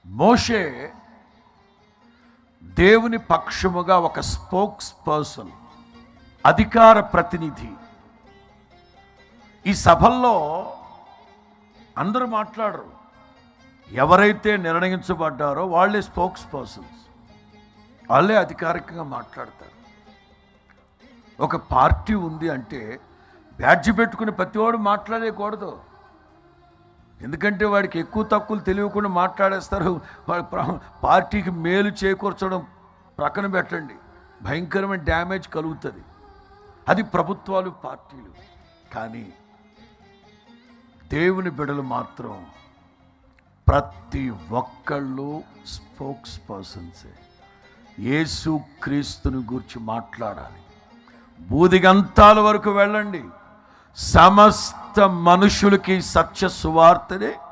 మోషే దేవుని పక్షముగా ఒక స్పోక్స్ పర్సన్ అధికార ప్రతినిధి ఈ సభల్లో అందరూ మాట్లాడరు ఎవరైతే నిర్ణయించబడ్డారో వాళ్ళే స్పోక్స్ పర్సన్స్ వాళ్ళే అధికారికంగా మాట్లాడతారు ఒక పార్టీ ఉంది అంటే బ్యాడ్జి పెట్టుకుని ప్రతివాడు మాట్లాడేయకూడదు ఎందుకంటే వాడికి ఎక్కువ తక్కువలు తెలియకుండా మాట్లాడేస్తారు వాడి ప్ర- పార్టీకి మేలు చేకూర్చడం ప్రక్కన పెట్టండి భయంకరమైన డ్యామేజ్ కలుగుతుంది అది ప్రభుత్వాలు పార్టీలు కానీ దేవుని బిడలు మాత్రం ప్రతి ఒక్కళ్ళు స్పోక్స్ పర్సన్సే యేసు క్రీస్తుని గురించి మాట్లాడాలి బూదిగంతాల వరకు వెళ్ళండి సమస్త మనుషులకి సత్య సువార్తనే